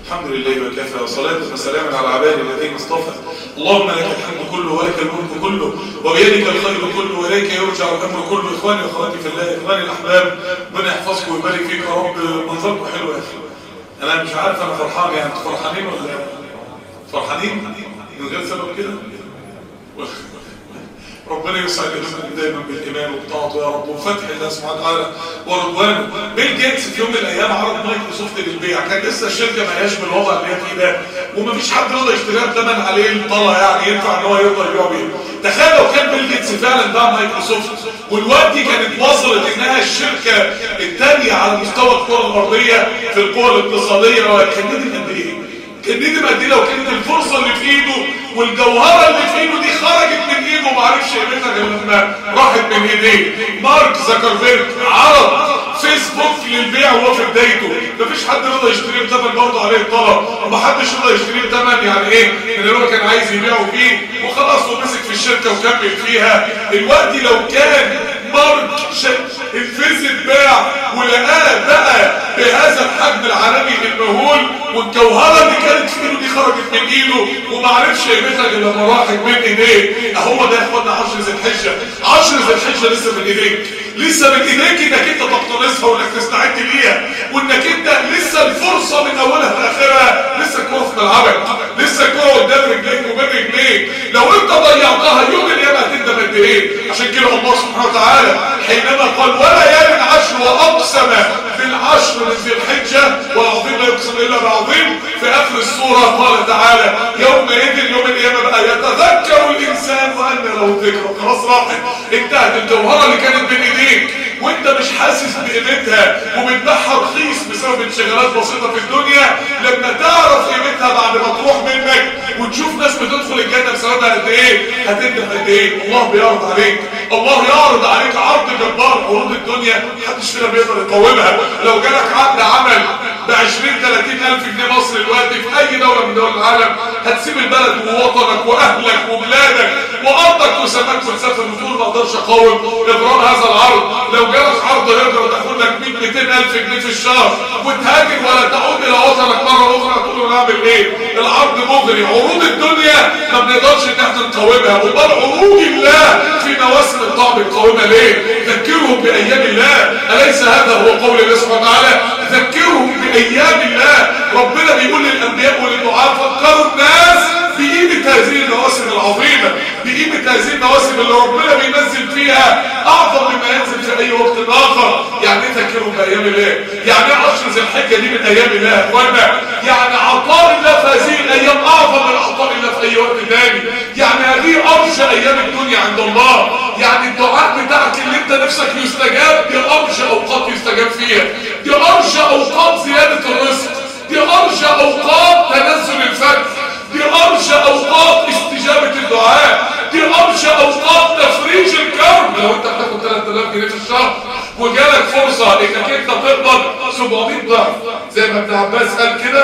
الحمد لله وكفى وصلاة وسلاما على عباده الذين اصطفى اللهم لك الحمد كله ولك الملك كله وبيدك الخير كله واليك يرجع الامر كله اخواني واخواتي في الله اخواني الاحباب ربنا يحفظكم ويبارك فيك يا رب منظركم حلو يا اخي انا مش عارف انا فرحان يعني انتوا فرحانين ولا فرحانين من غير سبب كده ربنا يسعد قلوبنا دايما بالايمان وبطاعته يا رب وفتح الله سبحانه وتعالى ورضوانه بيل جيتس في يوم من الايام عرض مايكروسوفت للبيع كان لسه الشركه ما هياش بالوضع اللي هي فيه ده ومفيش حد يقدر يشتريها بثمن عليه الطلع يعني ينفع ان هو يقدر يبيع بيها تخيل لو كان بيل جيتس فعلا باع مايكروسوفت والوقت دي كانت وصلت انها الشركه الثانيه على مستوى الكره الارضيه في القوى الاقتصاديه كان ندم قد ايه؟ كان ندم قد ايه لو كانت الفرصه اللي في ايده والجوهره اللي في ايده دي خرجت من ايده وما عرفش قيمتها غير لما راحت من ايديه مارك زكربيرج عرض فيسبوك للبيع وهو في بدايته مفيش حد رضى يشتريه بثمن برضه عليه الطلب ومحدش رضى يشتريه بثمن يعني ايه ان هو كان عايز يبيعه فيه وخلاص ومسك في الشركه وكمل فيها الوقت لو كان مارك الفيزيت باع ولقاه بقى بهذا الحجم العالمي المهول والجوهره اللي كانت في ايده دي خرجت من ايده وما عرفش قيمتها غير لما راحت من ايديه اهو ده يا اخوانا 10 ذي الحجه 10 ذي الحجه لسه من ايديك لسه من ايديك انك انت تقتنصها وانك تستعد ليها وانك انت لسه الفرصه من اولها لاخرها لسه الكوره في ملعبك لسه الكوره قدام رجليك وبين رجليك لو انت ضيعتها يوم القيامه هتندم قد ايه عشان كده الله سبحانه وتعالى حينما قال ولا يال العشر واقسم بالعشر من ذي الحجه والعظيم لا يقسم الا بعظيم في اخر السوره قال تعالى يومئذ يوم القيامه بقى يتذكر الانسان وان له الذكرى خلاص راحت انتهت الجوهره اللي كانت بين ايديك وانت مش حاسس بقيمتها وبتبيعها رخيص بسبب انشغالات بسيطه في الدنيا لما تعرف قيمتها بعد ما تروح منك وتشوف ناس بتدخل الجنه بسببها قد ايه هتندم قد ايه الله بيعرض عليك الله يعرض عليك عرض جبار عروض الدنيا محدش فينا بيقدر يقاومها لو جالك عقد عمل ب 20 30 الف جنيه مصري دلوقتي في اي دوله من دول العالم هتسيب البلد ووطنك واهلك وبلادك وارضك وسماك وتسافر وتقول ما اقدرش اقاوم اغرام هذا العرض لو جالك عرض هجره تاخد لك 100 200 الف جنيه في الشهر وتهاجر ولا تعود الى وطنك مره اخرى تقول له نعمل ايه العرض مغري عروض الدنيا ما بنقدرش ان احنا نقاومها وبل عروض الله في مواسم الطعم بنقاومها ليه ذكرهم بايام الله اليس هذا هو قول الله سبحانه وتعالى ذكرهم بايام الله ربنا بيقول للانبياء وللدعاء فكروا الناس بقيمه هذه المواسم العظيمه بقيمه هذه المواسم اللي ربنا بينزل فيها اعظم مما ينزل في اي وقت اخر يعني ايه ذكرهم بايام الله يعني ايه عشر ذي الحجه دي من ايام الله يا اخوانا يعني عطاء الله في هذه الايام اعظم من عطاء الله في اي وقت ثاني يعني هذه ارجى ايام الدنيا عند الله يعني الدعاء بتاعك اللي انت نفسك يستجاب دي ارجى اوقات يستجاب فيها دي ارجى اوقات زياده الرزق دي ارجى اوقات تنزل الفتح دي ارجى اوقات استجابه الدعاء دي ارجى اوقات تفريج الكرب لو انت بتاخد 3000 جنيه في الشهر وجالك فرصه انك انت تقبض 700 ضعف زي ما ابن عباس قال كده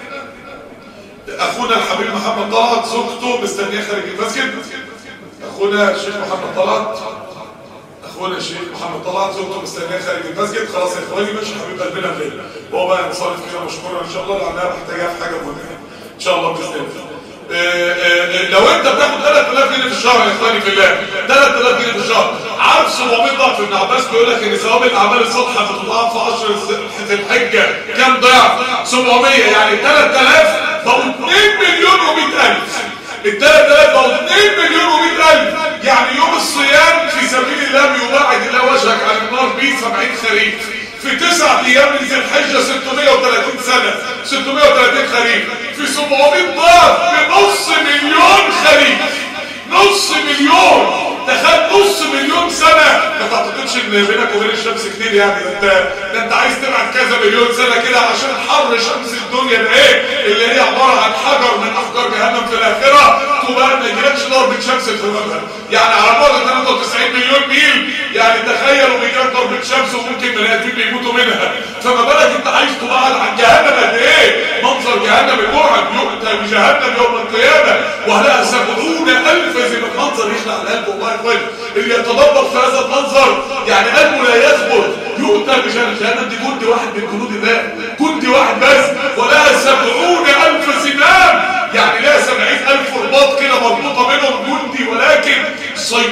اخونا الحبيب محمد طلعت زوجته مستنيه خارج المسجد اخونا الشيخ محمد طلعت اخونا الشيخ محمد طلعت زوجته مستنيه خارج المسجد خلاص يا اخواني ماشي حبيب قلبنا الليل وهو بقى ينصرف كده مشكورا ان شاء الله لانها محتاجاه في حاجه مهمه ان شاء الله باذن الله لو انت بتاخد 3000 جنيه في الشهر يا اخواني في الله 3000 جنيه في الشهر عارف 700 ضعف ابن عباس بيقول لك ان ثواب الاعمال الصالحه بتضاعف في 10 ذي الحجه كام ضعف 700 يعني 3000 بقوا 2 مليون و100 الف ال 3000 بقوا 2 مليون و100 الف يعني يوم الصيام في سبيل الله بيباعد الله وجهك عن النار بيه 70 خريف في تسعة ايام من ذي الحجة 630 سنة 630 خريف في 700 ضعف بنص مليون خريف نص مليون تخيل نص مليون سنة ما تعتقدش ان بينك وبين الشمس كتير يعني ده انت ده انت عايز تبعد كذا مليون سنة كده عشان حر شمس الدنيا ده ايه اللي هي عبارة عن حجر من احجار جهنم في الاخرة تبقى ما يجيلكش ضربة شمس في وجهك يعني على بعد 93 مليون ميل يعني تخيلوا بيجيلك ضربة شمس وممكن بني ادمين بيموتوا منها فما بالك انت عايز تبعد عن جهنم قد ايه منظر جهنم المرعب يؤتى بجهنم يوم القيامة وهلها سبعون الف زي ما المنظر يخلع القلب والله يا اخوان اللي يتدبر في هذا المنظر يعني قلبه لا يثبت يؤتى بجهنم جهنم دي جند واحد من جنود الله جند واحد بس ولها سبعون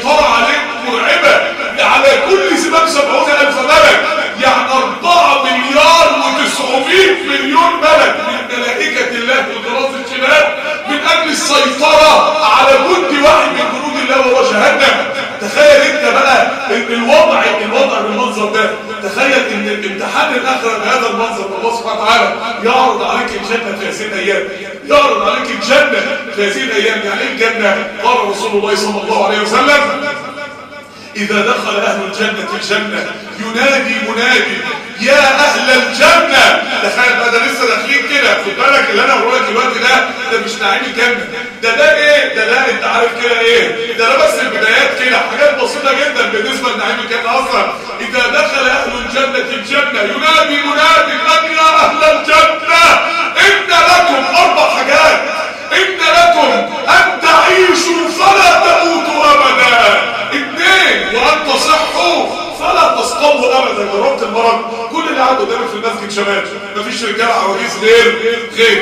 السيطرة عليك مرعبة على كل زمام سبعون ألف ملك يعني أربعة مليار وتسعمائة مليون ملك من ملائكة الله في الدراسة الشباب من أجل السيطرة على جند واحد من جنود الله وهو جهنم تخيل انت بقى الوضع الوضع بالمنظر ده تخيل ان الامتحان الاخره بهذا المنظر الله سبحانه وتعالى يعرض عليك الجنه في هذه الايام يعرض عليك الجنه في هذه الايام يعني ايه الجنه قال رسول الله صلى الله عليه وسلم إذا دخل أهل الجنة الجنة ينادي منادي يا أهل الجنة تخيل بقى ده لسه داخلين كده خد بالك اللي أنا بقول لك دلوقتي ده ده مش نعيم الجنة ده ده إيه ده ده أنت عارف كده إيه ده ده بس البدايات كده حاجات بسيطة جدا بالنسبة لنعيم الجنة أصلا إذا دخل أهل الجنة الجنة ينادي منادي من يا أهل الجنة إن لكم أربع حاجات إن لكم أن تعيشوا فلا تموتوا أبدا اثنين وأن تصحوا فلا تسقطوا أبدا جربت المرض كل اللي قاعد قدامك في المسجد شباب مفيش رجالة عواجيز غير غير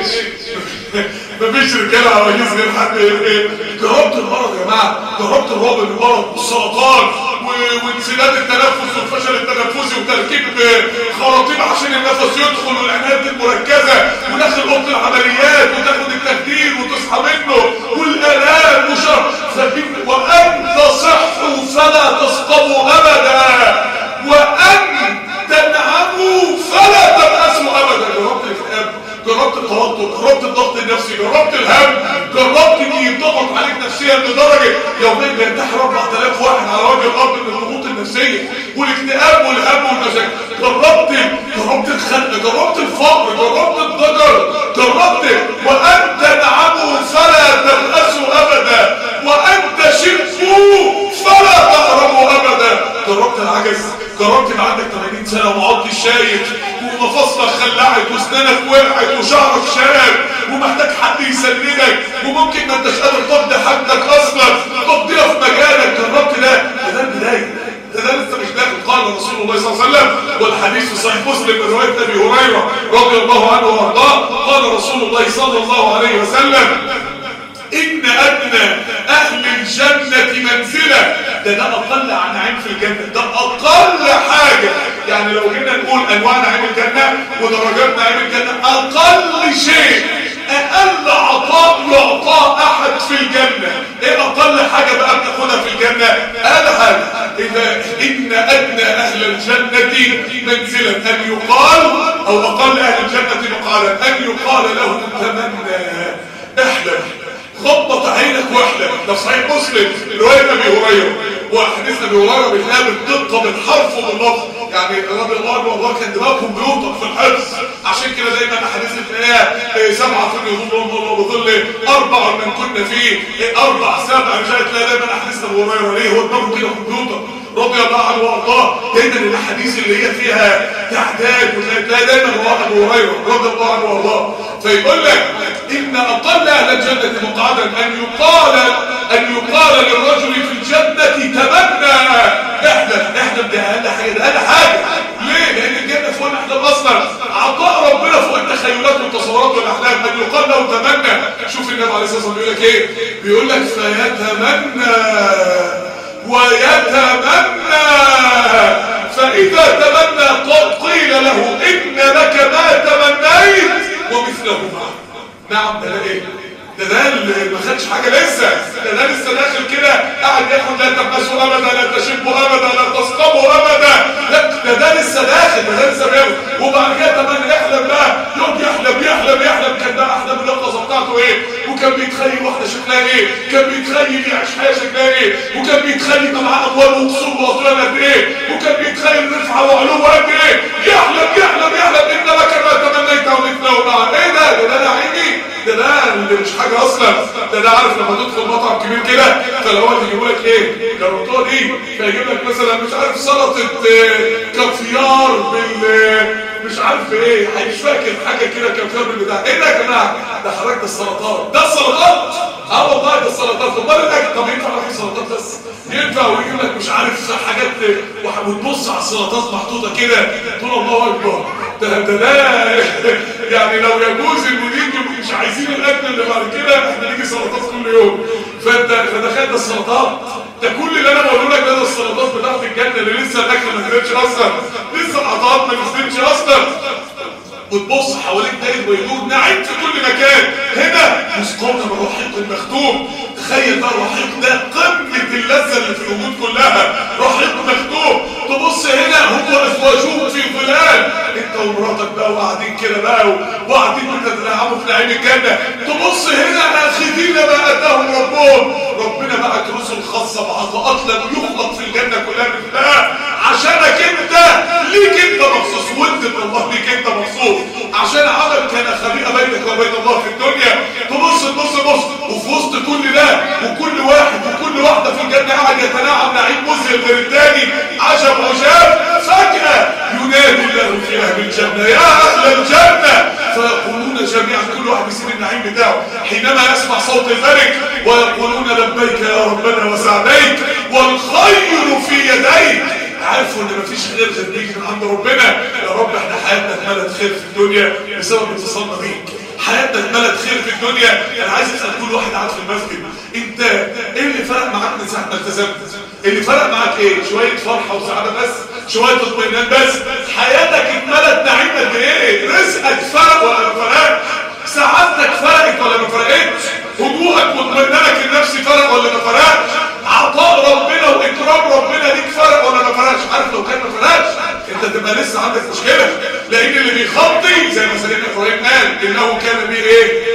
مفيش رجالة عواجيز غير حد ايه جربت المرض يا جماعة جربت الرعب من المرض والسرطان وانسداد التنفس والفشل التنفسي وتركيب خراطيم عشان النفس يدخل والعنايات المركزة وداخل اوضه العمليات وتاخد التخدير وتصحى منه والالام وشر وان تصحوا فلا تسقطوا ابدا وان تنعموا فلا تبأسوا ابدا جربت الاكتئاب جربت التوتر جربت الضغط النفسي جربت الهم جربت ان يضغط عليك نفسيا لدرجه يوميا بينتحر 4000 واحد على وجه الارض من الضغوط النفسيه والاكتئاب والهم والمشاكل جربت جربت الخنق جربت الفقر جربت الضجر جربت وان تنعموا فلا تبأسوا ابدا وان تشبوا فلا تهربوا ابدا جربت العجز جربت يبقى عندك 80 سنه ومعض شايف ومفاصلك خلعت واسنانك وقعت وشعرك شاب ومحتاج حد يسندك وممكن ما انتش قادر تقضي حاجتك اصلا تقضيها في مجالك جربت ده ده البدايه ده ده لسه مش داخل قال رسول الله صلى الله عليه وسلم والحديث في صحيح مسلم من روايه ابي هريره رضي الله عنه وارضاه قال رسول الله صلى الله عليه وسلم إن أدنى أهل الجنة منزلة ده ده أقل عن نعيم في الجنة ده أقل حاجة يعني لو جينا نقول أنواع نعيم الجنة ودرجات نعيم الجنة أقل شيء أقل عطاء يعطى أحد في الجنة إيه أقل حاجة بقى بتاخدها في الجنة أقل حاجة إذا إن أدنى أهل الجنة منزلا أن يقال أو أقل أهل الجنة مقالا أن يقال له تمنى احلم غضت عينك واحلم ده صحيح مسلم رواية ابي هريرة وحديث ابي هريرة بيتلاقى بالدقة بالحرف وباللفظ يعني رضي الله عنه والله كان دماغهم بيوطق في الحفظ عشان كده دايما احاديث التلاقيها سبعة في يظلهم الله وظل اربع من كنا فيه اربع سبع رجال تلاقي دايما احاديث ابو هريرة ليه هو دماغه كده بيوطق رضي الله عنه وارضاه دايما الاحاديث اللي هي فيها تعداد وتلاقي دايما رواه ابو هريره رضي الله عنه وارضاه فيقول لك ان اقل اهل الجنه مقعدا ان يقال ان يقال للرجل في الجنه تمنى احلم احلم ده اقل حاجه ده اقل حاجه ليه لان الجنه فوق الاحلام اصلا عطاء ربنا فوق التخيلات والتصورات والاحلام ان يقال له تمنى شوف النبي عليه الصلاه والسلام بيقول لك ايه بيقول لك فيتمنى ويتمنى فإذا تمنى قيل له إن لك ما تمنيت ومثله معه نعم ده ايه ده ده اللي ما خدش حاجة لسه ده ده لسه داخل كده قاعد ياخد لا تبسوا أبدا لا تشبوا أبدا لا تسقبوا أبدا لا ده ده لسه داخل ده ده لسه بيعمل وبعد كده تمنى يحلم بقى يقعد يحلم يحلم يحلم كان ده أحلام اليقظة بتاعته إيه وكان بيتخيل واحدة شكلها إيه كان بيتخيل يعيش حياة شكلها إيه وكان بيتخيل يبقى معاه أموال وقصور وأطلال قد إيه وكان بيتخيل رفعة وعلو قد إيه يحلم يحلم يحلم إن لك ما تمنيت ومثله معه إيه ده ده ده نعيمي ده ده اللي مش حاجة أصلا ده ده عارف لما تدخل مطعم كبير كده فلو هو يجيبوا لك إيه جربتوها دي فيجيب لك مثلا مش عارف سلطة كافيار بال مش عارف ايه مش فاكر حاجه كده كافيار بالبتاع ايه ده يا جماعه ده حضرتك السلطات ده السلطات اه والله ده السلطات امال الاكل طب ينفع لك سلطات بس ينفع ويجيب لك مش عارف حاجات وتبص على السلطات محطوطه كده تقول الله اكبر ده ده ده يعني لو يجوز المدير مش عايزين الاكل اللي بعد كده احنا نيجي سلطات كل يوم فانت فدخلت السلطات ده كل اللي انا بقوله لك ده السلطات بتاعت الجنه اللي لسه الاكل ما نزلتش اصلا لسه العطاءات ما نزلتش اصلا وتبص حواليك داير ويدور نعيم في كل مكان هنا مسقوطه من رحيق المختوم تخيل بقى الرحيق ده قمه اللذه اللي في الوجود كلها رحيق مختوم تبص هنا هم ازواجهم في ظلال انت ومراتك بقى وقاعدين كده بقى وقاعدين بتتنعموا في نعيم الجنه تبص هنا اخذين ما اتاهم ربهم ربنا بعت رسل خاصه بعطاءات لم يخلق في الجنه كلها مثلها عشانك انت ليك انت مخصوص وانت من الله ليك انت مخصوص عشان عمل كان خبيئة بينك وبين الله في الدنيا تبص تبص بص وفي وسط كل ده وكل واحد وكل واحدة في الجنة قاعد يتنعم نعيم مذهل غير التاني عجب عجاب فجأة ينادي الله في أهل الجنة يا أهل الجنة فيقولون جميعا كل واحد يسيب النعيم بتاعه حينما يسمع صوت الملك ويقولون لبيك يا ربنا وسعديك والخير في يديك عارفوا ان مفيش خير غير بيك من عند ربنا يا رب احنا حياتنا اتملت خير في الدنيا بسبب اتصالنا بيك حياتنا اتملت خير في الدنيا انا عايز اسال كل واحد قاعد في المسجد انت ايه اللي فرق معاك من ساعه ما التزمت اللي فرق معاك ايه شويه فرحه وسعاده بس شويه اطمئنان بس حياتك اتملت نعيم قد ايه رزقك فرق ولا ما فرقش سعادتك فرقت ولا ما فرقتش هدوءك واطمئنانك النفسي فرق ولا ما فرقش عطاء ربنا واكرام ربنا ليك فرق ولا ما فرقش عارف لو كان ما فرقش انت تبقى لسه عندك مشكله لان اللي بيخطي زي ما سيدنا ابراهيم قال انه كان بيه ايه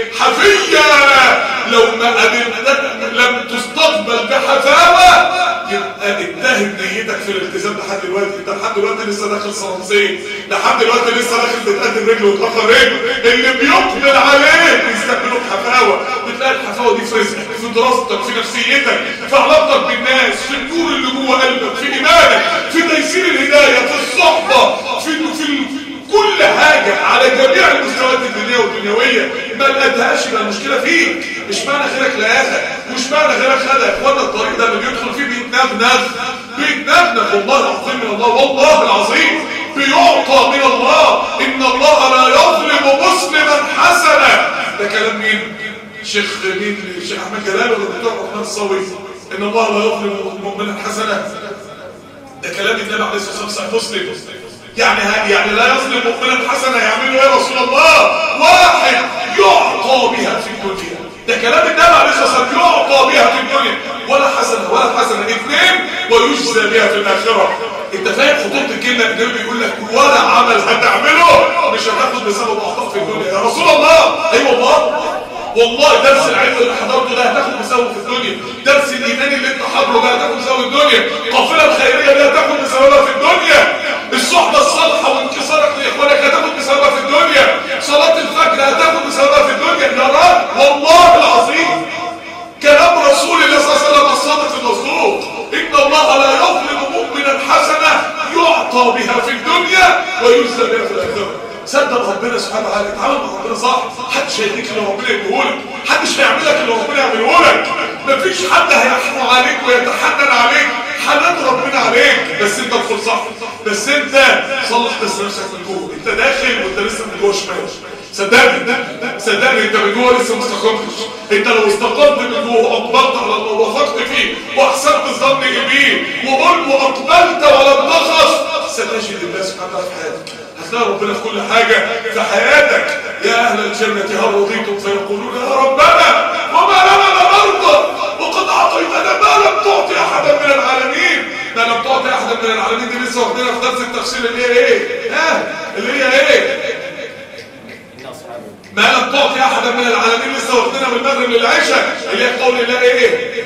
حفيا لو ما قدرت لم تستقبل بحفاوه يبقى اتهم نيتك في الالتزام لحد دلوقتي انت لحد دلوقتي لسه داخل صرامسين لحد دلوقتي لسه داخل بتقدم رجل وتاخر رجل اللي بيقبل عليه بيستقبله بحفاوه بتلاقي الحفاوه دي في رزقك في دراستك في نفسيتك في علاقتك بالناس في النور اللي جوه قلبك في ايمانك في تيسير الهدايه في الصحبه في في كل حاجة على جميع المستويات الدينية والدنيوية ما لقيتهاش يبقى المشكلة فيك مش معنى غيرك لقاها مش معنى غيرك خدها يا اخوانا الطريق ده اللي بيدخل فيه بيتنغنغ بيتنغنغ والله العظيم من الله والله العظيم بيعطى من الله ان الله لا يظلم مسلما حسنا ده كلام مين؟ شيخ مين؟ شيخ احمد جلال ولا الدكتور الرحمن الصاوي ان الله لا يظلم مؤمنا حسنا ده كلام النبي عليه الصلاه والسلام صحيح مسلم يعني يعني لا يظلم مؤمنا حسنا يعمله يا رسول الله واحد يعطى بها في الدنيا ده كلام النبي عليه الصلاه والسلام يعطى بها في الدنيا ولا حسنه ولا حسنه اثنين ويجزى بها في الاخره انت فاهم خطوط الكلمه النبي بيقول لك ولا عمل هتعمله مش هتاخد بسبب اخطاء في الدنيا يا رسول الله اي أيوة والله والله درس العلم اللي حضرته ده هتاخد بسببه في الدنيا درس الايمان اللي انت حاضره ده هتاخد بسببه في الدنيا القافله الخيريه دي هتاخد بسببها في الدنيا الصحبه الصالحه وانكسارك لاخوانك هتاخد بسببها في الدنيا صلاه الفجر هتاخد بسببها في الدنيا يا رب والله العظيم كلام رسول الله صلى الله عليه وسلم الصادق المصدوق ان الله لا يظلم مؤمنا حسنه يعطى بها في الدنيا ويجزى بها في الاخره صدق ربنا سبحانه وتعالى اتعامل مع ربنا صح محدش هيديك اللي ربنا يديهولك محدش هيعمل لك اللي ربنا يعمله لك مفيش حد هيحنو عليك ويتحنن عليك حنان ربنا عليك بس انت تدخل صح بس انت صلح بس نفسك من جوه انت داخل وانت لسه من جوه شمال صدقني صدقني انت من جوه لسه ما استقمتش انت لو استقمت من جوه واقبلت على الله ووافقت فيه واحسنت الظن بيه وقلت واقبلت ولم تخص ستجد الله سبحانه وتعالى في حياتك هتلاقي ربنا في كل حاجة في حياتك يا أهل الجنة هل رضيتم فيقولون يا ربنا وما لنا نرضى وقد أعطيتنا ما لم تعطي أحدا من العالمين ما لم تعطي أحدا من العالمين دي لسه واخدينها في درس التفسير اللي هي إيه؟ ها اللي هي إيه؟ ما لم تعطي أحدا من العالمين لسه واخدينها من المغرب للعشاء اللي هي قول الله إيه؟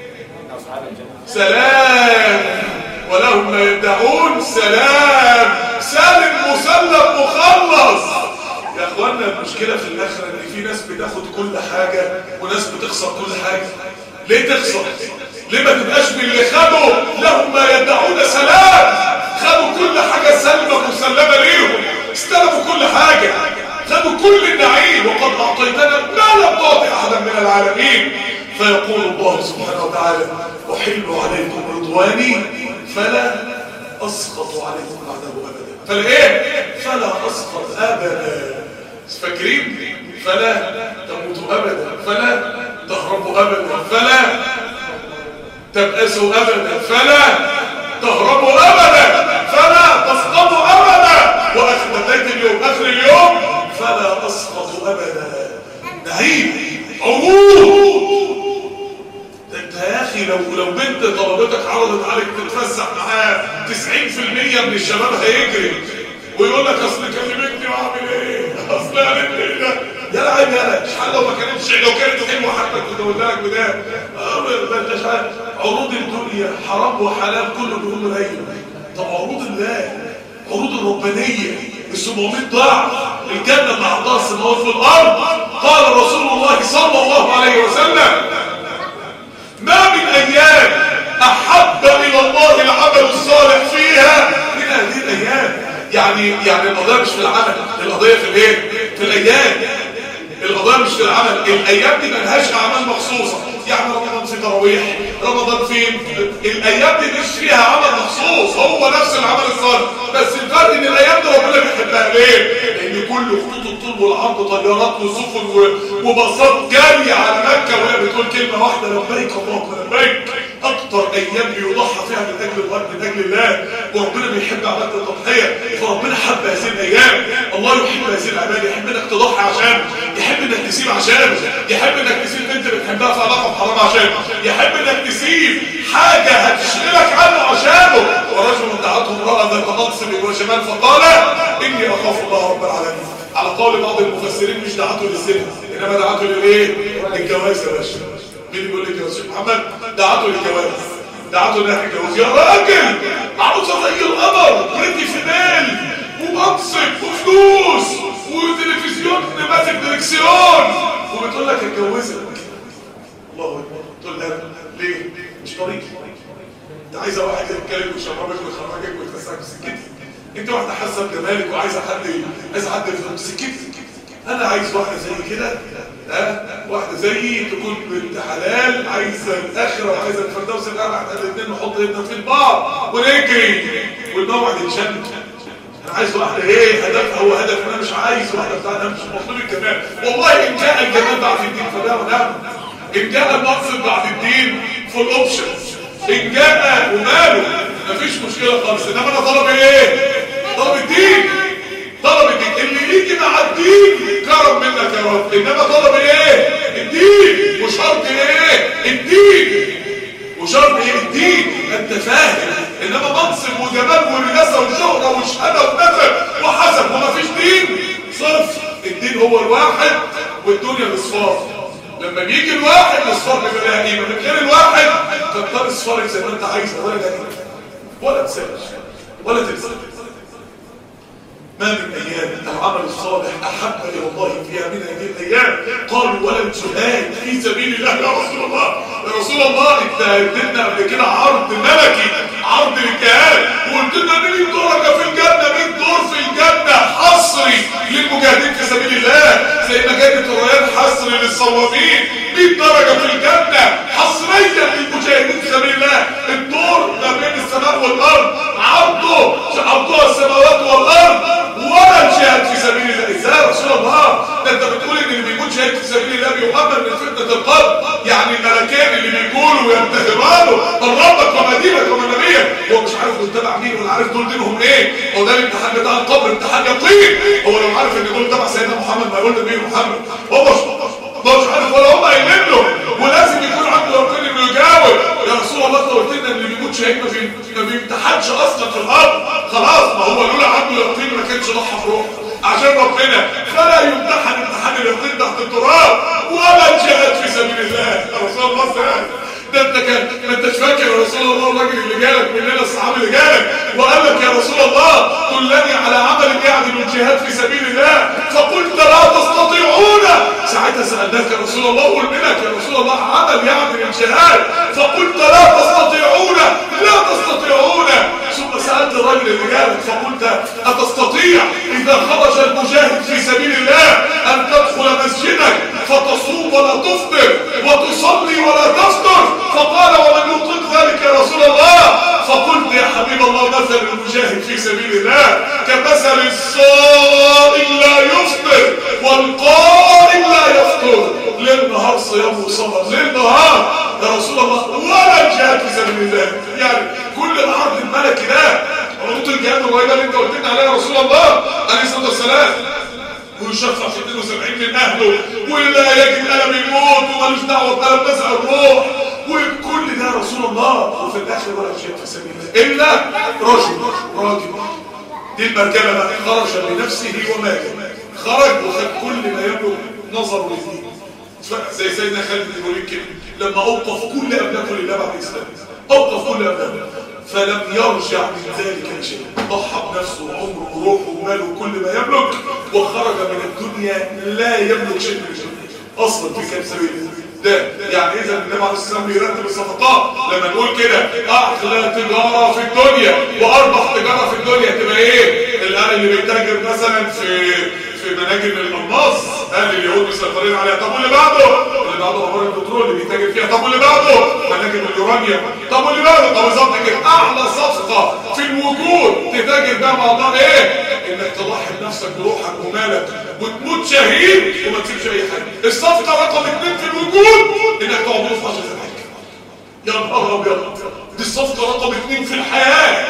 سلام ولهم ما يدعون سلام سالم مسلم مخلص يا اخوانا المشكله في الاخره ان في ناس بتاخد كل حاجه وناس بتخسر كل حاجه ليه تخسر ليه ما تبقاش من اللي خدوا لهم ما يدعون سلام خدوا كل حاجه سلمه مسلمه ليهم استلموا كل حاجه خدوا كل النعيم وقد اعطيتنا ما لم تعطي احدا من العالمين فيقول الله سبحانه وتعالى احل عليكم رضواني فلا اسقط عليكم بعده ابدا فلا ايه فلا اسقط ابدا فاكرين فلا تموتوا ابدا فلا تهربوا ابدا فلا تبأسوا ابدا فلا تهربوا ابدا فلا تسقطوا ابدا واخر بدايه اليوم اخر اليوم فلا اسقط ابدا نعيم عروض ده انت يا اخي لو لو بنت طلبتك عرضت عليك تتفسح معاها 90% من الشباب هيجري ويقول لك اصل كلمتني واعمل ايه اصل قالت لي ده يا لعيب يا شحال لو ما كانتش لو كانت حلوه حتى كنت اقول لك بده اه ما انتش عارف عروض الدنيا حرام وحلال كله بيقول ايوه طب عروض الله عروض الربانيه ال 700 ضعف الجنه اللي عرضها السماوات في الارض قال رسول الله صلى الله عليه وسلم ما من ايام احب الى الله العمل الصالح فيها من هذه الايام يعني يعني القضيه مش في العمل القضيه في الايه في الايام القضيه مش في العمل الايام دي ملهاش اعمال مخصوصه يعني رمضان في تراويح رمضان فين الايام دي مش فيها عمل مخصوص هو نفس العمل الصالح بس الفرق ان الايام دي ربنا بيحبها ليه لان كل خطوط الطول والعرض طيارات وسفن و- وباصات جاريه على مكه وهي بتقول كلمه واحده لبيك اللهم لبيك اكتر ايام بيضحى فيها من اجل الله من اجل الله وربنا بيحب عباده التضحيه فربنا حب هذه الايام الله يحب هذه العباده يحب انك تضحي عشان يحب انك تسيب عشان يحب انك تسيب بنت بتحبها في علاقه حرام عشان يحب انك تسيب حاجه هتشغلك عنه عشانه ورجل دعته امراه ذات منصب وجمال فقال اني اخاف الله رب العالمين على قول بعض المفسرين مش دعته للزنا انما دعته للايه للجواز يا باشا مين بيقول لك يا شيخ محمد دعته للجواز دعته انها تتجوز يا راجل عروسه زي القمر بريتي فيميل ومنصب وفلوس وتلفزيون ماسك دركسيون وبتقول لك اتجوزك الله اكبر تقول لها ليه مش طريقي انت عايزه واحد يتكلم ويشربك ويخرجك ويتفسحك في سكتك انت واحده حاسه بجمالك وعايزه حد عايزه حد يفهم سكتك انا عايز واحده زي كده ها واحده زيي تكون بنت حلال عايزه الاخره وعايزه الفردوس الاعلى احنا الاثنين نحط ايدنا في بعض ونجري والموعد يتشنج انا عايز واحده ايه هدفها هو هدف انا مش عايز واحده بتاعنا مش مطلوب الجمال والله ان جاء الجمال بعد الدين فده ونعم ان جاء المقصد بعد الدين فول اوبشن ان جاء وماله مفيش مشكله خالص انما انا طلب ايه طلب الدين طلب الدين اللي يجي مع الدين كرم منك يا رب انما طلب ايه الدين وشرط ايه الدين وشرط ايه الدين انت فاهم انما منصب وجمال ورئاسه وشهره وشهاده ونسب وحسب ومفيش دين صرف الدين هو الواحد والدنيا الاصفار لما بيجي الواحد الاصفار بيبقى لها قيمه من غير الواحد تختار اصفارك زي ما انت عايز ولا ده ولا تسالش ولا تنسى ما من ايام العمل الصالح احب الى الله فيها من هذه الايام قالوا ولا الجهاد في سبيل الله يا رسول الله يا رسول الله انت اديتنا قبل كده عرض ملكي عرض للجهاد وقلت لنا 100 درجه في الجنه 100 دور في الجنه حصري للمجاهدين في سبيل الله زي ما كانت الرياض حصري للصوامين 100 درجه في الجنه حصريا للمجاهدين في سبيل الله الدور ما بين السماء والارض عرضه عرضها السماوات والارض ولا الجهاد في سبيل الله ازاي يا رسول الله ده انت بتقول ان اللي بيكون شهيد في سبيل الله بيؤمن من فتنه القلب يعني الملكين اللي بيقولوا وينتهرانه من ربك وما دينك وما نبيك هو مش عارف دول تبع مين ولا عارف دول دينهم ايه هو ده الامتحان بتاع القبر امتحان يقين هو لو عارف ان دول تبع سيدنا محمد ما يقول نبي محمد هو مش هو مش عارف ولا هم قايلين له ولازم يكون عنده يقين انه يجاوب يا رسول الله انت قلت لنا ان اللي بيموت شهيد ما بي- ما بيمتحنش اصلا في الارض خلاص ما هو لولا عنده يقين ما كانش ضحى بروحه عشان ربنا فلا يمتحن امتحان اليقين تحت التراب ولا الجهاد في سبيل الله يا رسول الله سلام ده انت كان ما انتش فاكر يا رسول الله الراجل اللي جالك من ليله الصحابي اللي جالك وقال لك يا رسول الله دلني على عمل يعدل الجهاد في سبيل الله فقلت لا تستطيعون ساعتها سالناك يا رسول الله قل منك يا رسول الله عمل يعدل الجهاد فقلت لا تستطيعون لا تستطيعون ثم سالت الرجل اللي جالك فقلت اتستطيع اذا خرج المجاهد في سبيل الله ان تدخل مسجدك فتصوم ولا تفطر وتصلي ولا تفطر فقال ومن يطيق ذلك يا رسول الله فقلت يا حبيب الله مثل المجاهد في سبيل الله كمثل الصائم لا يفطر والقائم لا يفطر ليل نهار صيام وصلاة ليل القريبه اللي انت قلت لنا عليها يا رسول الله عليه الصلاه والسلام ويشفع في 72 من اهله ولا يجد الم الموت ومالوش دعوه بألم نزع الروح وكل ده يا رسول الله وفي الاخر ولا شيء في سبيل الله الا رجل راجل دي المركبه بقى خرج بنفسه وماله خرج وخد كل ما يملك نظر للدين زي سيدنا خالد بن الوليد كده لما اوقف كل املاكه لله بعد الاسلام اوقف كل املاكه فلم يرجع من ذلك شيء ضحى بنفسه وعمره وروحه وماله وكل ما يملك وخرج من الدنيا لا يملك شيء من الجنه اصلا في كام سبيل ده يعني اذا النبي عليه الصلاه والسلام بيرتب الصفقات لما نقول كده احلى تجاره في الدنيا واربح تجاره في الدنيا تبقى ايه الان اللي بيتاجر مثلا في في مناجم الالماس قال اليهود مسيطرين عليها طب واللي بعده اللي بعده امور البترول اللي بيتاجر فيها طب واللي بعده مناجم اليورانيوم طب واللي بعده طب بالظبط كده اعلى صفقه في الوجود تتاجر بيها مع الله ايه انك تضحي بنفسك بروحك ومالك وتموت شهيد وما تسيبش اي حاجه الصفقه رقم اثنين في الوجود انك تقعد في عشر الحج يا نهار ابيض دي الصفقه رقم اثنين في الحياه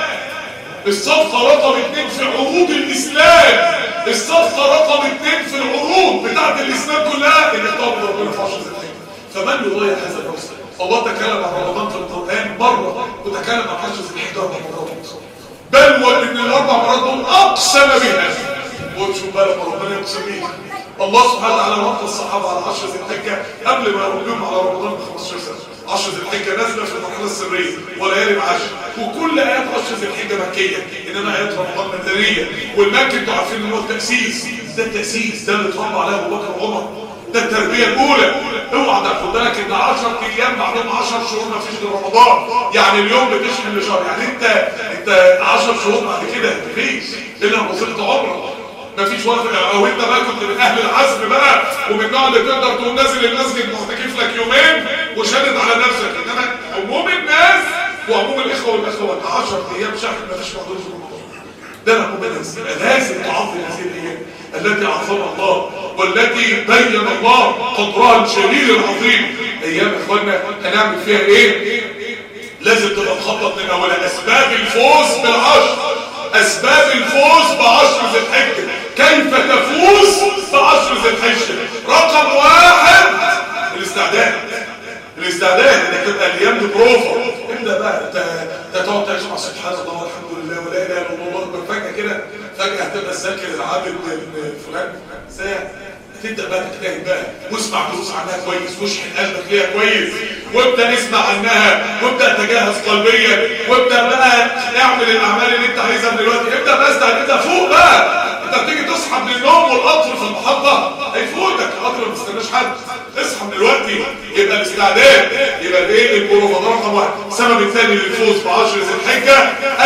الصفقه رقم اثنين في عروض الاسلام الصفقه رقم اثنين في العروض بتاعت الاسلام كلها انك تقعد ربنا في عشر الحج فمن يضيع هذا الفرصه الله تكلم عن رمضان في القران مره وتكلم عن حج الحج اربع مرات بل وان الاربع مرات دول اقسم بها وشوف بالك ربنا يقسم بيها الله سبحانه وتعالى وقت الصحابه على 10 ذي الحجه قبل ما يقولهم على رمضان ب 15 سنه 10 ذي الحجه نازله في المرحله السريه وليالي العشر وكل ايات 10 ذي الحجه مكيه انما ايات رمضان مدنيه والمكي انتوا عارفين ان هو التاسيس ده التاسيس ده اللي اتربى عليه ابو بكر وعمر ده التربيه الاولى اوعى تاخد بالك ان 10 ايام بعدهم 10 شهور ما فيش غير رمضان يعني اليوم بتشحن لشهر يعني انت انت 10 شهور بعد كده مفيش الا لما وصلت عمره مفيش وقت او انت بقى كنت من اهل العزم بقى ومن النوع اللي تقدر تقوم نازل المسجد معتكف لك يومين وشادد على نفسك انما عموم الناس وعموم الاخوه والاخوات 10 ايام شهر مفيش مقدور في رمضان ده مفهوم الناس يبقى لازم تعظم هذه الايام التي عظمها الله والتي بين الله قدرها الجليل العظيم ايام اخواننا هنعمل فيها ايه لازم تبقى تخطط من اولها اسباب الفوز بالعشر اسباب الفوز بعشر ذي الحجه كيف تفوز بعشر ذي الحجه رقم واحد الاستعداد الاستعداد انك تبقى الايام دي بروفا ابدا بقى انت تقعد تسمع سبحان الله والحمد لله ولا اله الا الله اكبر فجاه كده فجاه هتبقى الذاكر العابد فلان ساعه تبدا بقى تجتهد بقى واسمع دروس عنها كويس واشحن قلبك ليها كويس وابدا اسمع عنها وابدا تجهز قلبيا وابدا بقى اعمل الاعمال اللي انت عايزها من دلوقتي ابدا بس ابدا فوق بقى انت بتيجي تصحى من النوم والقطر في المحطه هيفوتك القطر ما بيستناش حد اصحى من دلوقتي يبقى الاستعداد يبقى ايه البروفا ده رقم واحد السبب الثاني للفوز بعشر ذي الحجه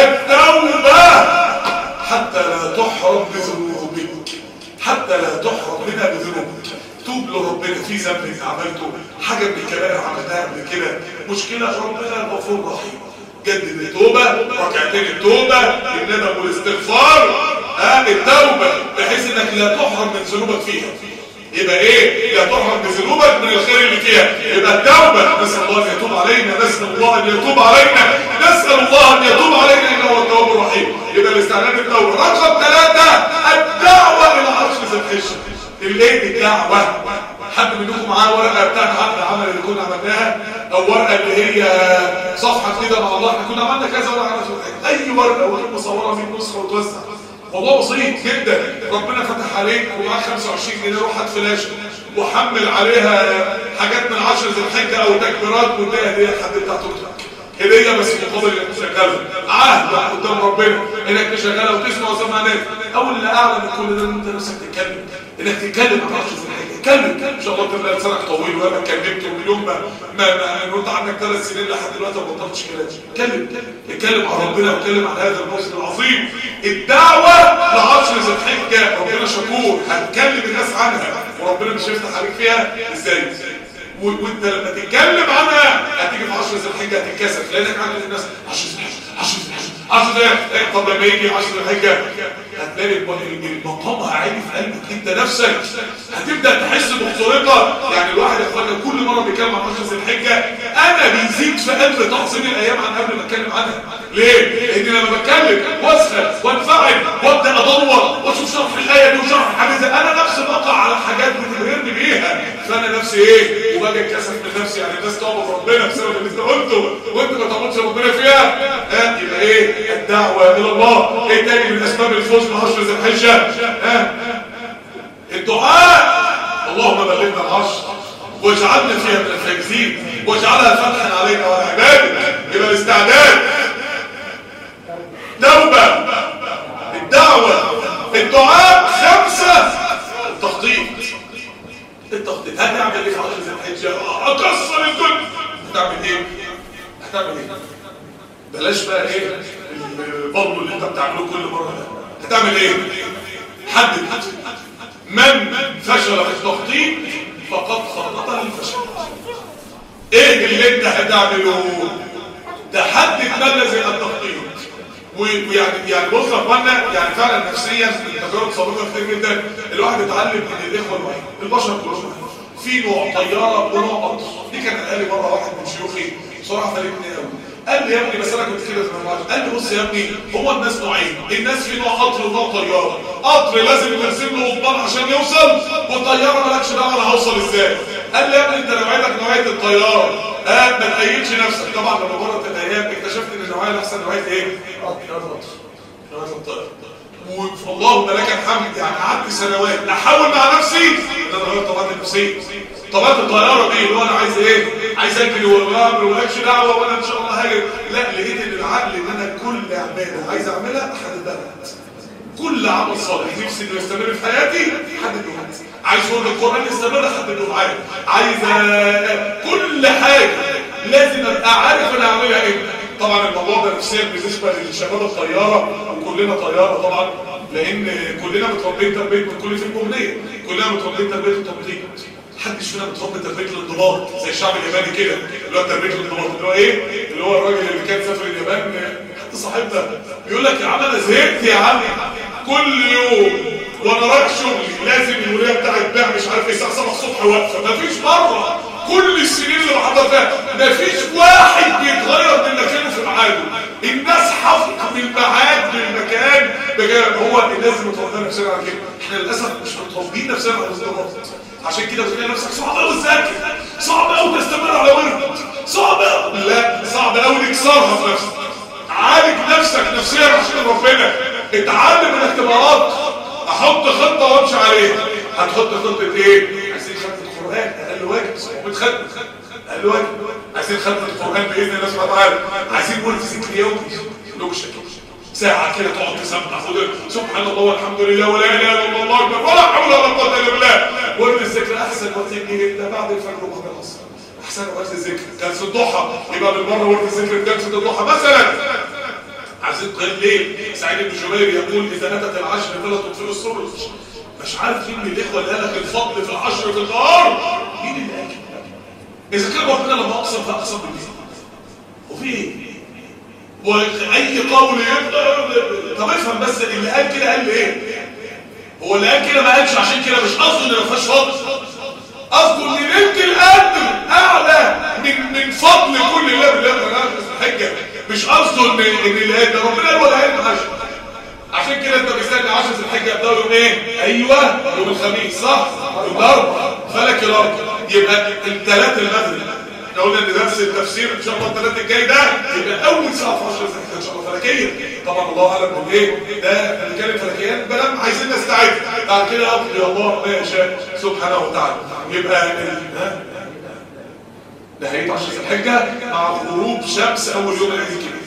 التوبه حتى لا تحرم بذنوبك حتى لا تحرم منها بذنوبك توب لربنا في ذنب انت عملته حاجه من الكبائر عملناها قبل كده مشكله ربنا غفور رحيم جدد التوبه ركعتين التوبه الندم والاستغفار ها التوبه بحيث انك لا تحرم من ذنوبك فيها يبقى ايه لا تحرم بذنوبك من الخير اللي فيها يبقى التوبه نسال الله ان يتوب علينا نسال الله ان يتوب علينا نسال الله ان يتوب علينا انه هو التواب الرحيم يبقى الاستعداد التوبه رقم ثلاثه الدعوه الى عشر ذي الحجه الايه الدعوه حد منكم معاه ورقه بتاعت عقد العمل اللي كنا عملناها او ورقه اللي هي صفحه كده مع الله احنا كنا عملنا كذا ورقه على اي ورقه وكانت مصوره من نسخه وتوزع موضوع بسيط جدا ربنا فتح عليك ومعاك 25 جنيه روح هات فلاشه وحمل عليها حاجات من 10 ذي الحجه او تكبيرات واديها هديه لحد بتاع توك هديه بس مقابل انك تشغلها عهد قدام ربنا انك تشغلها وتسمع وسمع ناس اول اللي اعلى من كل ده ان انت نفسك تتكلم انك تتكلم عن 10 ذي الحجه اتكلم ان شاء الله تبقى لسانك طويل وانا اتكلمت ومن يوم ما ما ما وانت عندك ثلاث سنين لحد دلوقتي ما بطلتش كلام اتكلم اتكلم عن ربنا واتكلم عن هذا الموسم العظيم الدعوه لعشر ذي الحجه ربنا شكور هتكلم الناس عنها وربنا مش هيفتح عليك فيها ازاي وانت لما تتكلم عنها هتيجي في 10 ذي الحجه هتتكسف لانك عامل الناس 10 ذي الحجه 10 ذي الحجه 10 ذي الحجه طب لما يجي 10 ذي الحجه هتلاقي المقامها عالي في قلبك انت نفسك هتبدا تحس بخطورتها يعني الواحد يا اخوانا كل مره بيتكلم عن 10 ذي الحجه انا بيزيد في قلب تعظيم الايام عن قبل ما اتكلم عنها ليه لان لما بتكلم واسال وانفعل وابدا ادور واشوف شرح الايه دي وشرح الحديث ده، انا نفسي بقع على حاجات بتبهرني بيها فانا نفسي ايه وباجي اتكسف من نفسي يعني الناس تعبد ربنا بسبب اللي انت قلته وانت ما تعبدش ربنا فيها ها يبقى ايه الدعوه الى الله ايه تاني من اسباب الفوز بعشر ذي الحجه ها الدعاء اللهم بلغنا العشر واجعلنا فيها من الفائزين واجعلها فتحا علينا وعلى عبادك يبقى الاستعداد توبه الدعوه الدعاء خمسه التخطيط التخطيط هتعمل ايه في عشر ذي الحجه اكسر الدنيا هتعمل ايه هتعمل ايه بلاش بقى ايه البطل اللي انت بتعمله كل مره ده هتعمل ايه حدد من فشل في التخطيط فقد خطط للفشل ايه اللي انت هتعمله تحدد ما الذي التخطيط ويعني يعني بص يا اخوانا يعني فعلا نفسيا تجارب سابقه كتير جدا الواحد اتعلم من الاخوه الوحيد البشر كلهم في نوع طياره ونوع قطر دي كانت قال لي مره واحد من شيوخي بصراحه فادتني قوي قال لي يا ابني بس انا كنت كده زمان قال لي بص يا ابني هو الناس نوعين الناس في نوع قطر ونوع طياره قطر لازم ترسم له قضبان عشان يوصل والطياره مالكش دعوه انا هوصل ازاي قال لي يا ابني انت نوعيتك نوعيه الطياره اه ما تقيدش نفسك طبعا لما مرت الايام اكتشفت ان النوعيه الاحسن نوعيه ايه قطر نوعيه الطياره والله لك الحمد يعني قعدت سنوات احاول مع نفسي ان انا اغير طبيعتي النفسيه طبيعه الطياره دي اللي هو انا عايز ايه عايز اجري وامر ومالكش دعوه وانا ان شاء الله هاجر لا لقيت ان العقل ان انا كل عباده عايز اعملها احددها كل عمل صالح نفسي انه يستمر في حياتي حدده عايز اقول القران يستمر حدده معايا عايز كل حاجه لازم ابقى عارف انا اعملها ايه طبعا الموضوع ده نفسيا بالنسبه للشباب الطياره وكلنا طياره طبعا لان كلنا متربيين تربيه من كل فيلم اغنيه كلنا متربيين تربيه التنطيط محدش فينا متربي تربيه الانضباط زي الشعب الياباني كده اللي هو تربيه الانضباط اللي هو ايه اللي هو الراجل اللي كان سافر اليابان حتى صاحبنا بيقول لك يا عم انا زهقت يا عم كل يوم وانا رايح شغلي لازم الوليه بتاعت بيع مش عارف ايه الساعه 7 الصبح واقفه مفيش مره كل السنين اللي بحضر فيها مفيش واحد بيتغير من مكانه في ميعاده الناس حفظ بالميعاد بالمكان بجد هو الناس متوضيه نفسنا على كده احنا للاسف مش متوضين نفسنا على الانضباط عشان كده بتلاقي نفسك صعب قوي تذاكر صعب قوي تستمر على ورد صعب قوي لا صعب قوي نكسرها في نفسك عالج نفسك نفسيا عشان ربنا اتعلم انك تبقى رد احط خطه وامشي عليها هتحط خطه ايه عايزين ختم القران اقل واجب بتختم اقل واجب عايزين ختم القران باذن الله سبحانه وتعالى عايزين ورد ذكر يومي لوكشه ساعة كده تقعد تسبح سبحان الله والحمد لله ولا اله الا الله اكبر ولا حول ولا قوة الا بالله ورد الذكر احسن وقت جدا بعد الفجر وبعد العصر احسن وقت الذكر جلسة الضحى يبقى بالمرة ورد الذكر في جلسة الضحى مثلا عايزين قيام الليل سعيد بن جبير يقول اذا نتت العشر فلا تطفئوا السرج مش عارف مين من الاخوه اللي قال لك الفضل في العشر في النهار مين اللي قال كده اذا كان ربنا لما اقسم فاقسم بالله وفي ايه واي قول يبقى طب افهم بس اللي قال كده قال ايه هو اللي قال كده ما قالش عشان كده مش قصده ان ما فيهاش فضل قصده ان بنت القدر اعلى من من فضل كل الله بالله حجه مش قصده ان ان اللي قال ده ربنا قال ولا قال حاجه عشان كده انت مستني 10 ذي الحجه يبداوا يوم ايه ايوه يوم الخميس صح يوم الاربعاء فلك الارض يبقى الثلاث المغرب احنا قلنا ان درس التفسير ان شاء الله الثلاث الجاي ده يبقى اول ساعه في 10 ذي الحجه ان شاء الله فلكيه طبعا الله اعلم من ايه ده بنتكلم فلكيات بلام عايزين نستعد بعد كده اقضي الله ما يشاء سبحانه وتعالى يبقى ها نهايه 10 ذي الحجه مع غروب شمس اول يوم العيد الكبير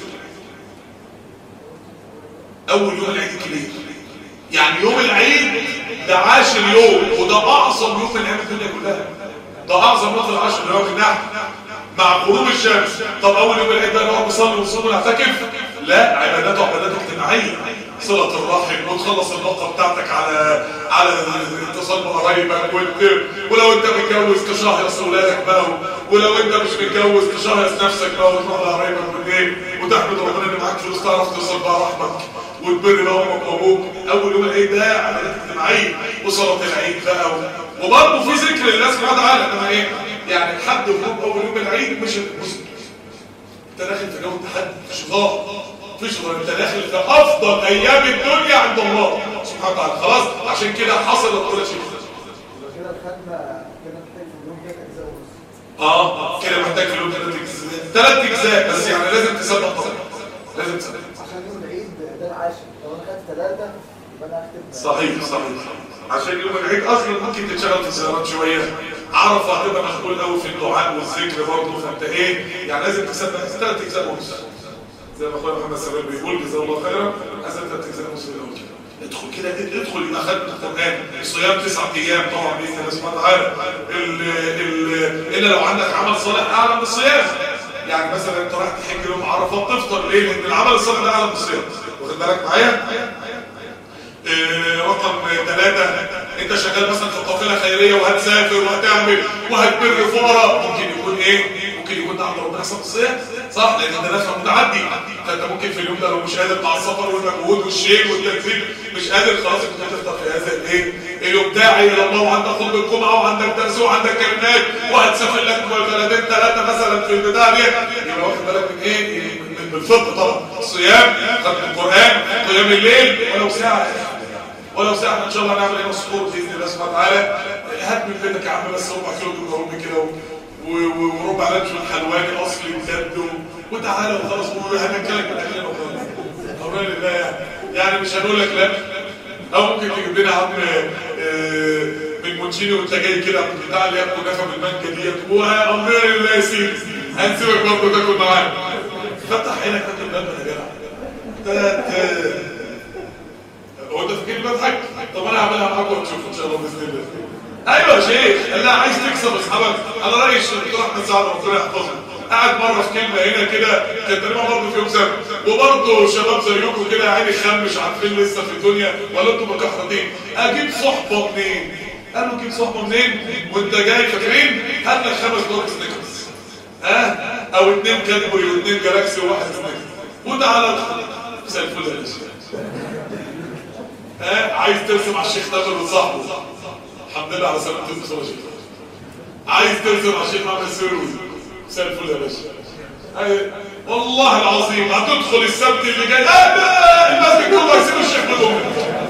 اول يوم العيد الكبير يعني يوم العيد ده عاشر يوم وده اعظم يوم من ايام الدنيا كلها ده اعظم يوم في العشر اللي هو في النحل مع غروب الشمس طب اول يوم العيد ده نقعد نصلي ونصوم ونعتكف لا عبادات وعبادات اجتماعيه صلة الرحم وتخلص النقطة بتاعتك على على الاتصال بقرايبك ولو انت متجوز تشهيص اولادك بقى ولو انت مش متجوز تشهيص نفسك بقى وتروح لقرايبك بالليل وتحمد ربنا ان معاك فلوس تعرف تصل بقى رحمك وتبر لامك وابوك اول يوم العيد ده عبادات اجتماعيه وصلاه العيد بقى وبرضه في ذكر لله سبحانه وتعالى انما ايه يعني لحد غروب اول يوم العيد مش المسلم انت داخل في جو التحدي مفيش غار مفيش غار انت داخل في افضل ايام الدنيا عند الله سبحانه وتعالى خلاص عشان كده حصلت كل شيء كده الختمه كده محتاج في اليوم كده اجزاء ونص اه كده محتاج في اليوم ثلاث اجزاء ثلاث اجزاء بس يعني لازم تصدق طبعا لازم تصدق عشان يوم العيد ده العاشر لو انا خدت ثلاثه يبقى انا هختم صحيح صحيح عشان يوم العيد اصلا ممكن تتشغل في الزيارات شويه عرفه هتبقى مشغول قوي في الدعاء والذكر برضه فانت ايه يعني لازم تصدق ثلاث اجزاء ونص زي ما اخويا محمد سلام بيقول جزاه الله خيرا لازم ثلاث اجزاء ونص الاول كده ادخل كده ادخل يبقى خدت القران الصيام تسعة ايام طبعا باذن الله سبحانه وتعالى ال ال الا لو عندك عمل صالح اعلى من الصيام يعني مثلا انت رايح تحج يوم عرفه تفطر ليه؟ لان العمل الصالح ده اعلى من الصيام واخد بالك معايا؟ إيه، رقم ثلاثة انت شغال مثلا في قافلة خيرية وهتسافر وهتعمل وهتبر فقراء ممكن يكون ايه ممكن يكون ده عند ربنا احسن الصيام صح لان ده نفع متعدي فانت ممكن في اليوم ده لو مش قادر مع السفر والمجهود والشيل والتنزيل مش قادر خلاص انت هتفطر في هذا الايه اليوم داعي الى الله وعندك خطبه الجمعه وعندك درس وعندك كلمات وهتسافر لك بلدين ثلاثه مثلا في البتاع دي يبقى واخد بالك من ايه من الفطر طبعا الصيام ختم القران قيام الليل ولو ساعه ولو ساعة ان شاء الله هنعمل هنا سحور باذن الله سبحانه وتعالى هات من بيتك يا عم بس ربع كيلو جبنه رومي كده و- و- وربع لانشون حلواني اصلي بجد و- وتعالى وخلاص وهناكلك من اكلنا وخلاص امرنا لله يعني يعني مش هنقول لك لا او ممكن تجيب لنا يا عم آه، من مونشيني وانت جاي كده من بتاع اللي ياكل كنافه بالمانجا ديت وامرنا لله يا سيدي هنسيبك برضه تاكل معانا فتح عينك تاكل بلبن يا جدع تا- تا- هو انت فاكرني بضحك طب انا هعملها معاكم وتشوف ان شاء الله باذن الله ايوه يا شيخ لا عايز تكسب اصحابك انا رايي الدكتور احمد سعد ربنا يحفظه قاعد مره في كلمه هنا كده كان تقريبا برضه في يوم سبت وبرضه شباب زيكم كده يا عيني خم مش عارفين لسه في الدنيا ولا انتم مكحرتين اجيب صحبه منين؟ قالوا جيب صحبه منين؟ وانت جاي فاكرين؟ هات لك خمس دور سنيكرز ها؟ او اتنين كادبوري واتنين جالاكسي وواحد سنيكرز وتعالى ادخل مساء الفل يا باشا ها عايز ترسم على الشيخ تامر وصاحبه الحمد لله على سلامة الدكتور يا شيخ عايز ترسم على الشيخ محمد سيروي مساء الفل يا باشا أي- والله العظيم هتدخل السبت اللي جاي اه المسجد كله هيسيب الشيخ بدون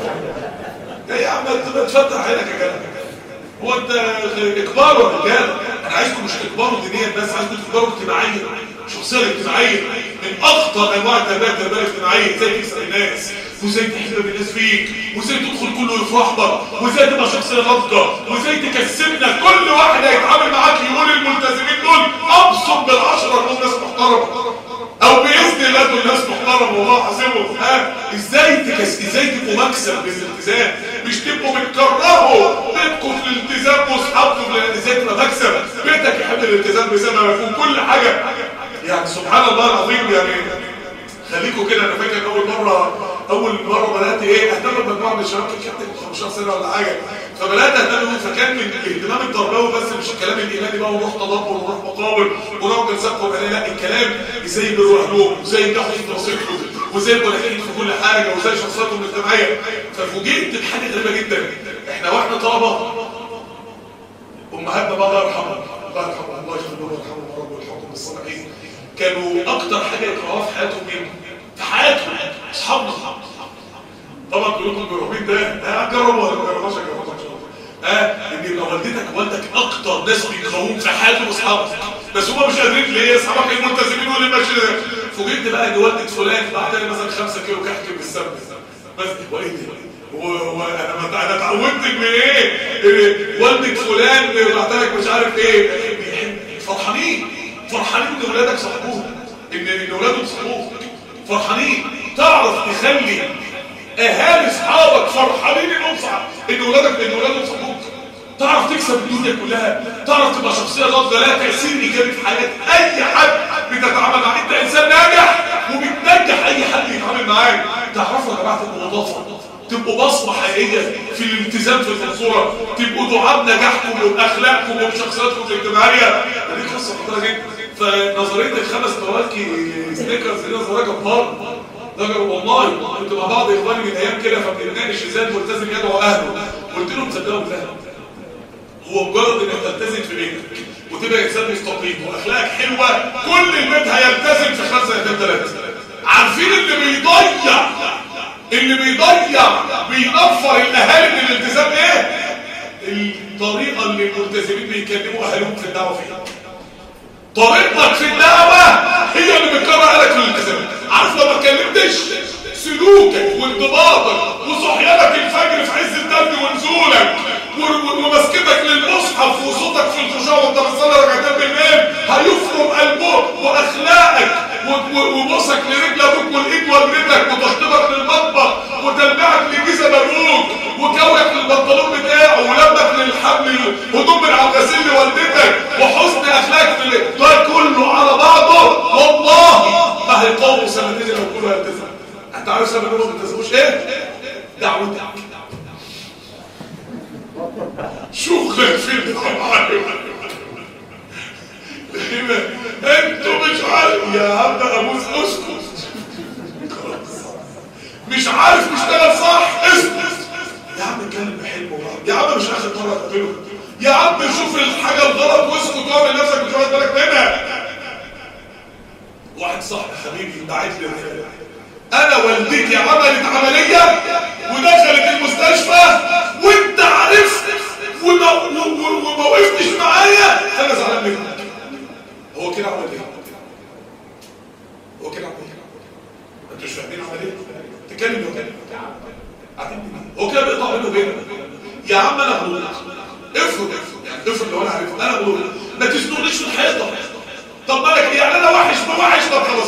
ايه يا عم انت بتفتح عينك يا جدع هو انت اكبار ولا رجاله انا عايزكم مش تكبروا دينيا بس عايزكم تكبروا اجتماعيا شخصيه اجتماعيه من اخطر انواع التربيه التربيه الاجتماعيه ازاي تكسب الناس وازاي تحبب الناس فيك وازاي تدخل كله يفرح بك وازاي تبقى شخصيه ناضجه وازاي تكسبنا كل واحد هيتعامل معاك يقول الملتزمين دول ابصم بالعشره دول ناس محترمه او باذن الله دول ناس محترمه والله حاسبهم ها ازاي تكس ازاي تبقوا مكسب بالالتزام مش تبقوا بتكرهوا بيتكم في الالتزام واصحابكم لان ازاي تبقى مكسب بيتك يحب الالتزام بسبب يكون كل حاجه يعني سبحان الله العظيم يعني خليكم كده انا فاكر اول مره اول مره بدات ايه اهتم بمجموعه من الشباب كنت كابتن 15 سنه ولا حاجه فبدات اهتم بيهم فكان من الاهتمام التربوي بس مش الكلام الايماني بقى ونروح تدبر ونروح مقابر ونروح جلسات قرانيه لا الكلام ازاي يبروا اهلهم وازاي ينجحوا في دراستهم وازاي يبقوا ناجحين في كل حاجه وازاي شخصياتهم الاجتماعيه ففوجئت بحاجه غريبه جدا احنا واحنا طلبه امهاتنا بقى الله يرحمهم الله يرحمهم الله يغفر لهم ويرحمهم يا رب ويلحقهم بالصالحين كانوا اكتر حاجه يكرهوها في حياتهم مين؟ في حياتهم اصحابنا طبعا كلكم جربين ده ها جربوا ولا ما جربوش جربوا ان شاء الله ها ان يبقى والدتك والدك اكتر ناس بيكرهوك في حياتهم اصحابك بس هم مش قادرين ليه اصحابك الملتزمين واللي ماشي ده فوجئت بقى ان والده فلان بعت لي مثلا 5 كيلو كحك بالسمنه بس وايه ده؟ وانا ما انا اتعودت ان ايه إيه، والدة فلان بعت لك مش عارف ايه فرحانين فرحانين ان ولادك صاحبوك ان ان ولادهم صاحبوك فرحانين تعرف تخلي اهالي اصحابك فرحانين انهم صح ان ولادك ان ولادهم صاحبوك تعرف تكسب الدنيا كلها تعرف تبقى شخصيه ناضجه لها تاثير ايجابي في حياه اي حد بتتعامل معاه انت انسان ناجح وبتنجح اي حد يتعامل معاك تعرفوا يا جماعه تبقوا نظافه تبقوا بصمه حقيقيه في الالتزام في المنصوره تبقوا دعاء بنجاحكم وباخلاقكم وبشخصياتكم الاجتماعيه دي قصه خطيره جدا فنظريه الخمس بواكي ستيكرز دي نظريه جباره ده والله كنت مع بعض اخواني من ايام كده فبنتناقش ازاي الملتزم يدعو اهله قلت لهم صدقوا بالله هو مجرد انك تلتزم في بيتك وتبقى انسان مستقيم واخلاقك حلوه كل البيت هيلتزم في خمس سنتين ثلاثه عارفين اللي بيضيع اللي بيضيع بينفر الاهالي من الالتزام ايه الطريقه اللي الملتزمين بيكلموا اهاليهم في الدعوه فيها طريقتك في الدعوه هي اللي بتكرر اهلك للالتزام عارف لو ما اتكلمتش سلوكك وانضباطك وصحيانك الفجر في عز التلج ونزولك ومسكتك للمصحف وصوتك في الخشوع وانت بتصلي ركعتين بالليل هيفرم قلبك واخلاقك وبصك لرجل ابوك والايد والدتك وتشطيبك للمطبخ وتلميعك لجزم ابوك وكويك للبنطلون بتاعه ولمك للحمل هدوم من على الغسيل لوالدتك وحسن اخلاقك في ده كله على بعضه والله ما هيقاوموا سنتين لو كله يلتزم انت عارف سبب انهم ما بيلتزموش ايه؟ دعوتك شغلك في الدعوه انتوا مش عارف يا عم ابوس اسكت مش عارف تشتغل صح اسكت يا عم اتكلم بحلم وبعض يا عم مش اخر مره تقتله يا عم شوف الحاجه الغلط واسكت واعمل نفسك مش واخد بالك منها واحد صاحبي حبيبي دعيت لي انا والدتي عملت عمليه ودخلت المستشفى وانت عرفت وما, وما وقفتش معايا انا زعلان منك هو كده عمل ايه هو كده عمل ايه انتوا مش فاهمين عمل ايه تتكلم لو كده هو كده بيقطع بينه وبينك يا عم انا غلط افرض يعني افرض لو انا عارف انا غلط ما تزنقنيش في الحيطه طب مالك يعني انا وحش ما وحش طب خلاص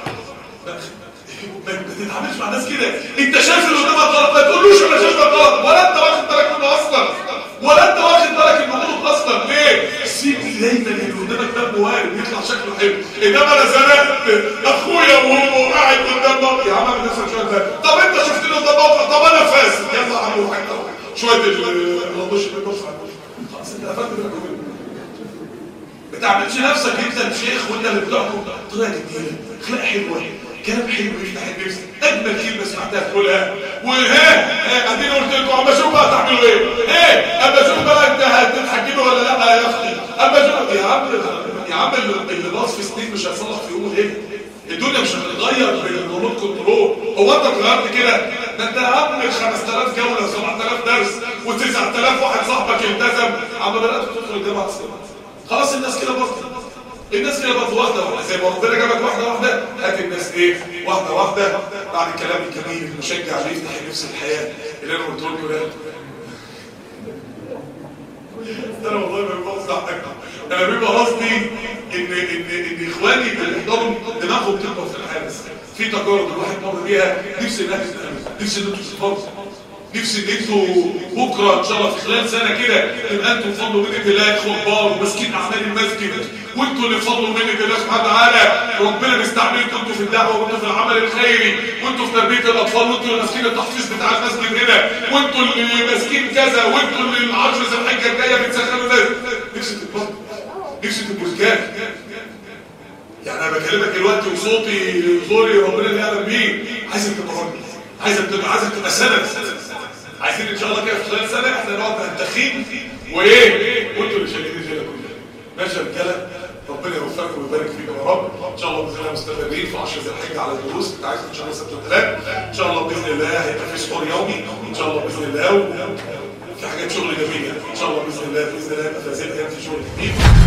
ما تتعاملش مع الناس كده انت شايف اللي قدامك غلط ما تقولوش انا شايفك غلط ولا انت واخد بالك منه اصلا ولا انت واخد بالك انه غلط اصلا ليه سيب دايما اللي قدامك ده موارد يطلع شكله حلو انما انا زنقت اخويا وهو قاعد قدام بابا يا عم انا لسه شويه ده طب انت شفتني قدام بابا طب انا فاسد يلا يا عم حاجه شويه الغطوش اللي بص خلاص انت قفلت منك ما تعملش نفسك انت الشيخ وانت اللي بتحكم طريقه جديده اخلاق حلوه كلام حلو يفتح النفس اجمل كلمه سمعتها تقولها وها اديني قلت لكم اما اشوف بقى تعملوا ايه ايه اما اشوف بقى انت هتتحجبوا ولا لا يا اختي اما اشوف يا عم يا عم اللي باص في سنين مش هيصلح في يوم وليله الدنيا مش هتتغير بالريموت كنترول هو انت اتغيرت كده ده انت يا عم 5000 جوله 7000 درس و9000 واحد صاحبك التزم عم بدات تدخل الجامعه خلاص الناس كده برضه الناس كده برضه واحده واحده زي ما ربنا جابك واحده واحده هات الناس ايه واحده واحده بعد الكلام الجميل المشجع اللي يفتح نفس الحياه اللي انا قلت لكم ده انا والله ما ببص انا بيبقى قصدي ان ان ان اخواني اللي بيحضروا دماغهم تكبر في الحادث في تجارب الواحد مر بيها نفسي الناس نفسي ان انتوا تتفرجوا نفسي ان انتوا بكره ان شاء الله في خلال سنه كده تبقى انتوا بفضل منه الله خطبان وماسكين اعمال المسجد وانتوا اللي بفضل منه الله سبحانه وتعالى ربنا بيستعملكم انتوا في الدعوه وانتوا في العمل الخيري وانتوا في تربيه الاطفال وانتوا اللي ماسكين التحفيظ بتاع المسجد هنا وانتوا اللي ماسكين كذا وانتوا اللي العشر ذي الحجه الجايه بتسخنوا الناس نفسي تتبطل نفسي تبقوا رجال يعني انا بكلمك دلوقتي وصوتي زوري ربنا اللي يعلم بيه عايزك تبقى راجل عايزك تبقى عايزك تبقى سند عايزين ان شاء الله كده في خلال سنه احنا نقعد ننتخين وايه وانتوا اللي شايلين الجيله كلها ماشي يا رجاله ربنا يوفقكم ويبارك فيكم يا رب ان شاء الله باذن الله مستمرين في 10 ذي الحجه على الدروس بتاعتنا ان شاء الله سبت الثلاث ان شاء الله باذن الله هيبقى في سحور يومي ان شاء الله باذن الله في حاجات شغل جميله ان شاء الله باذن الله باذن الله يبقى في هذه الايام في شغل كتير